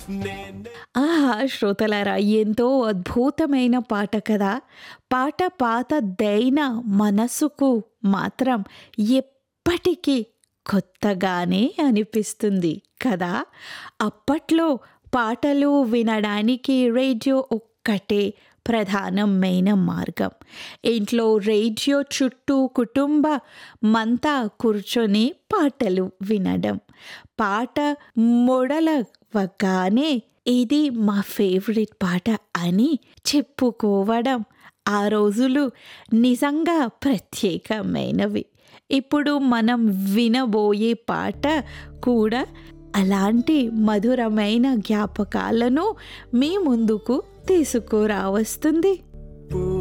ఆహా! శ్రోతలారా ఎంతో అద్భుతమైన పాట కదా! పాట పాతదైనా మనసుకు మాత్రం ఎప్పటికీ కొత్తగానే అనిపిస్తుంది కదా! అప్పట్లో పాటలు వినడానికి రేడియో ఒక్కటే ప్రధానమైన మార్గం. ఇంట్లో రేడియో చుట్టూ కుటుంబమంతా కూర్చొని పాటలు వినడం. పాట మొదలవ్వగానే ఇది మా ఫేవరెట్ పాట అని చెప్పుకోవడం ఆ రోజులు నిజంగా ప్రత్యేకమైనవి. ఇప్పుడు మనం వినబోయే పాట కూడా అలాంటి మధురమైన జ్ఞాపకాలను మీ ముందుకు తీసుకురావస్తుంది.